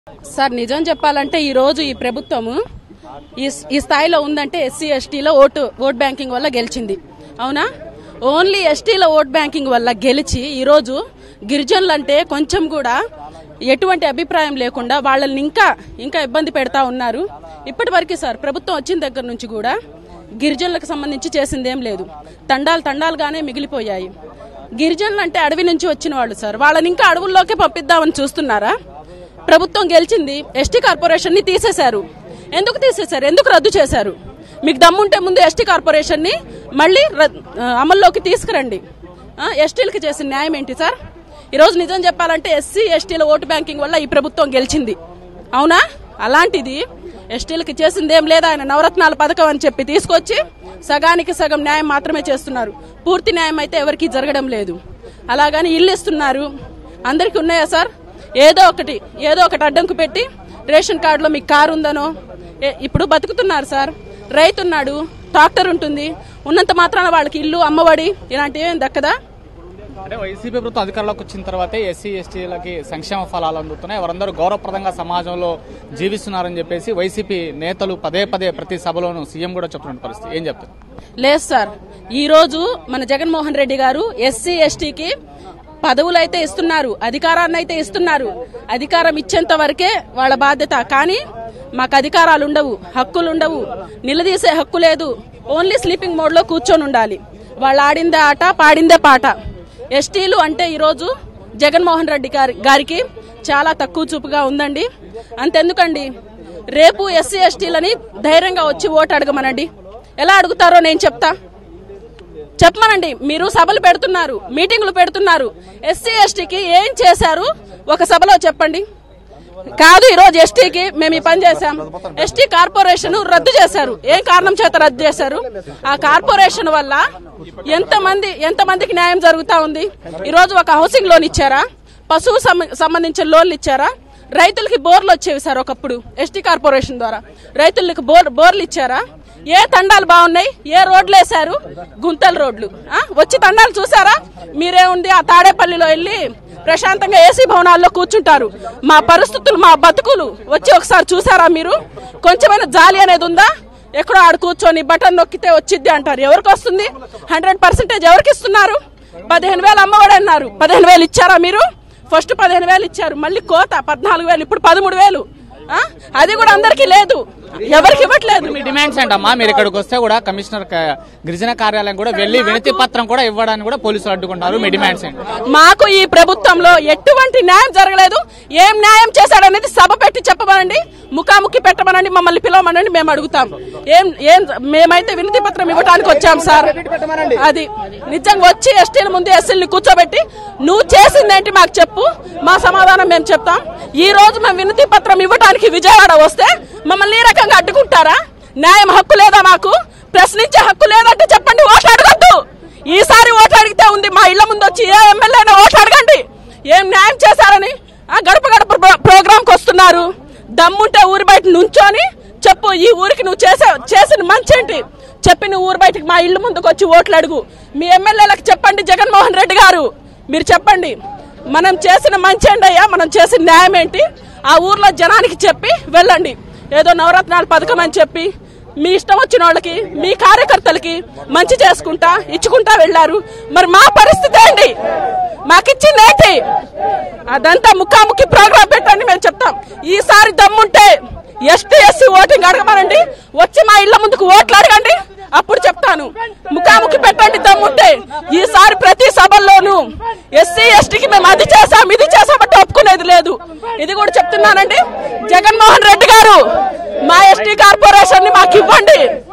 Sir నిజం చెప్పాలంటే ఈ రోజు ఈ ప్రభుత్వము ఈ ఈ స్థాయిలో ఉందంటే ఎస్సీ ఎస్టీలో ఓటు ఓట్ బ్యాంకింగ్ వల్ల గెలిచింది అవునా ఓన్లీ ఎస్టీల ఓట్ బ్యాంకింగ్ వల్ల గెలిచి ఈరోజు గిరిజనులు అంటే కొంచెం కూడా ఎటువంటి అభిప్రాయం లేకుండా వాళ్ళని ఇంకా ఇంకా ఇబ్బంది పెడతా ఉన్నారు ఇప్పటి వరకు సార్ ప్రభుత్వం వచ్చిన దగ్గర నుంచి కూడా గిరిజనులకు సంబంధించి చేసిందేం లేదు తండాలు తండాలుగానే మిగిలిపోయాయి గిరిజనులు అంటే అడవి నుంచి వచ్చిన వాళ్ళు సార్ వాళ్ళని ఇంకా అడవుల్లోకి పంపిద్దామని చూస్తున్నారా ప్రభుత్వం గెలిచింది ఎస్టీ కార్పొరేషన్ ని తీసేశారు ఎందుకు తీసేశారు ఎందుకు రద్దు చేశారు మీకు దమ్ముంటే ముందు ఎస్టీ కార్పొరేషన్ ని మళ్ళీ రద్- ఆ, అమల్లోకి తీసుకురండి ఆ, ఎస్టీలకి చేసిన న్యాయం ఏంటి సార్ ఈరోజు నిజం చెప్పాలంటే ఎస్సీ ఎస్టీల ఓటు బ్యాంకింగ్ వల్ల ఈ ప్రభుత్వం గెలిచింది అవునా అలాంటిది ఎస్టీలకి చేసిందేం లేదా ఆయన నవరత్నాల పథకం అని చెప్పి తీసుకొచ్చి సగానికి సగం న్యాయం మాత్రమే చేస్తున్నారు పూర్తి న్యాయం అయితే ఎవరికీ జరగడం లేదు అలాగని ఇల్లు ఇస్తున్నారు అందరికీ ఉన్నాయా సార్ ఏదో ఒకటి ఏదో ఒకటి అడ్డంకు పెట్టి రేషన్ కార్డులో మీకు కారు ఉందనో ఏ- ఇప్పుడు బతుకుతున్నారు సార్ రైతున్నాడు ట్రాక్టర్ ఉంటుంది ఉన్నంత మాత్రాన వాళ్ళకి ఇల్లు అమ్మఒడి ఇలాంటివి ఏం దక్కదా అంటే వైసీపీ ప్రభుత్వం అధికారంలోకి వచ్చిన తర్వాతే ఎస్సీ ఎస్టీలకి సంక్షేమ ఫలాలు అందుతున్నాయి వారందరూ గౌరవప్రదంగా సమాజంలో జీవిస్తున్నారని చెప్పేసి వైసీపీ నేతలు పదే పదే ప్రతి సభలోనూ సీఎం కూడా చెప్తున్న పరిస్థితి ఏం చెప్తారు లేదు సార్ ఈ రోజు మన జగన్మోహన్ రెడ్డి గారు ఎస్సీ ఎస్టీకి పదవులు అయితే ఇస్తున్నారు అధికారాన్ని అయితే ఇస్తున్నారు అధికారం ఇచ్చేంత వరకే వాళ్ళ బాధ్యత కానీ మాకు అధికారాలు ఉండవు హక్కులు ఉండవు నిలదీసే హక్కు లేదు ఓన్లీ స్లీపింగ్ మోడ్ లో కూర్చొని ఉండాలి వాళ్ళు ఆడిందే ఆట పాడిందే పాట ఎస్టీలు అంటే ఈరోజు జగన్మోహన్ రెడ్డి గారి గారికి చాలా తక్కువ చూపుగా ఉందండి అంతెందుకండి రేపు ఎస్సీ ఎస్టీలని ధైర్యంగా వచ్చి ఓటు అడగమనండి ఎలా అడుగుతారో నేను చెప్తా చెప్పమనండి మీరు సభలు పెడుతున్నారు మీటింగులు పెడుతున్నారు ఎస్సీ ఎస్టీకి ఏం చేశారు ఒక సభలో చెప్పండి కాదు ఈ రోజు ఎస్టీకి మేము ఈ పని చేశాం ఎస్టీ కార్పొరేషన్ రద్దు చేశారు ఏం కారణం చేత రద్దు చేశారు ఆ కార్పొరేషన్ వల్ల ఎంత మంది ఎంత మందికి న్యాయం జరుగుతా ఉంది ఈ రోజు ఒక హౌసింగ్ లోన్ ఇచ్చారా పశువు సంబ- సంబంధించిన లోన్లు ఇచ్చారా రైతులకి బోర్లు వచ్చేవి సార్ ఒకప్పుడు ఎస్టీ కార్పొరేషన్ ద్వారా రైతులకు బోర్ బోర్లు ఇచ్చారా ఏ తండాలు బాగున్నాయి ఏ రోడ్లు వేశారు గుంతల రోడ్లు ఆ? వచ్చి తండాలు చూసారా మీరే ఉంది ఆ తాడేపల్లిలో వెళ్ళి ప్రశాంతంగా ఏసీ భవనాల్లో కూర్చుంటారు మా పరిస్థితులు మా బతుకులు వచ్చి ఒకసారి చూసారా మీరు కొంచెమైనా జాలి అనేది ఉందా ఎక్కడో ఆడు కూర్చొని బటన్ నొక్కితే వచ్చిద్ది అంటారు ఎవరికి వస్తుంది హండ్రెడ్ పర్సెంటేజ్ ఎవరికి ఇస్తున్నారు పదిహేను వేలు అమ్మఒడి అన్నారు పదిహేను వేలు ఇచ్చారా మీరు ఫస్ట్ పదిహేను వేలు ఇచ్చారు మళ్ళీ కోత పద్నాలుగు వేలు ఇప్పుడు పదమూడు వేలు ఆ? అది కూడా అందరికీ లేదు ఎవరికి ఇవ్వట్లేదు మీ డిమాండ్స్ ఏంటమ్మా మీరు ఇక్కడికి వస్తే కూడా కమిషనర్ క- గిరిజన కార్యాలయం కూడా వెళ్లి వినతి పత్రం కూడా ఇవ్వడానికి కూడా పోలీసులు అడ్డుకుంటారు మీ డిమాండ్స్ ఏంటి మాకు ఈ ప్రభుత్వంలో ఎటువంటి న్యాయం జరగలేదు ఏం న్యాయం చేశాడనేది సభ పెట్టి చెప్పమనండి ముఖాముఖి పెట్టమనండి మమ్మల్ని పిలవమనండి మేము అడుగుతాం ఏం ఏం మేమైతే వినతి పత్రం ఇవ్వడానికి వచ్చాం సార్ అది నిజంగా వచ్చి ఎస్టీల ముందు ఎస్సీని కూర్చోబెట్టి నువ్వు చేసిందేంటి మాకు చెప్పు మా సమాధానం మేము చెప్తాం ఈ రోజు మేము వినతి పత్రం ఇవ్వడానికి విజయవాడ వస్తే మమ్మల్ని ఈ రకంగా అడ్డుకుంటారా న్యాయం హక్కు లేదా మాకు ప్రశ్నించే హక్కు లేదంటే చెప్పండి ఓటు అడగద్దు ఈసారి ఓటు అడిగితే ఉంది మా ఇళ్ల ముందు వచ్చి ఏ ఎమ్మెల్యేనా ఓటు అడగండి ఏం న్యాయం చేశారని ఆ గడప గడప ప్రోగ్రామ్ కి వస్తున్నారు దమ్ముంటే ఊరి బయట నుంచొని చెప్పు ఈ ఊరికి నువ్వు చేసే చేసిన మంచి ఏంటి చెప్పి నువ్వు ఊరి బయటకి మా ఇల్లు ముందుకు వచ్చి ఓట్లు అడుగు మీ ఎమ్మెల్యేలకు చెప్పండి జగన్మోహన్ రెడ్డి గారు మీరు చెప్పండి మనం చేసిన మంచి ఏంటి అయ్యా మనం చేసిన న్యాయం ఏంటి ఆ ఊర్లో జనానికి చెప్పి వెళ్ళండి ఏదో నవరత్నాల పథకం అని చెప్పి మీ ఇష్టం వచ్చిన వాళ్ళకి మీ కార్యకర్తలకి మంచి చేసుకుంటా ఇచ్చుకుంటా వెళ్ళారు మరి మా పరిస్థితి ఏంటి మాకిచ్చింది ఏంటి అదంతా ముఖాముఖి ప్రోగ్రాం పెట్టండి మేము చెప్తాం ఈసారి దమ్ముంటే ఎస్టీ ఎస్సీ ఓటింగ్ అడగమనండి వచ్చి మా ఇళ్ల ముందుకు ఓట్లు అడగండి అప్పుడు చెప్తాను ముఖాముఖి పెట్టండి దమ్ముంటే ఈసారి ప్రతి సభల్లోనూ ఎస్సీ ఎస్టీకి మేము అది చేసాం ఇది చేసామంటే ఒప్పుకునేది లేదు ఇది కూడా చెప్తున్నానండి జగన్మోహన్ రెడ్డి గారు మా ఎస్టీ కార్పొరేషన్ ని మాకు ఇవ్వండి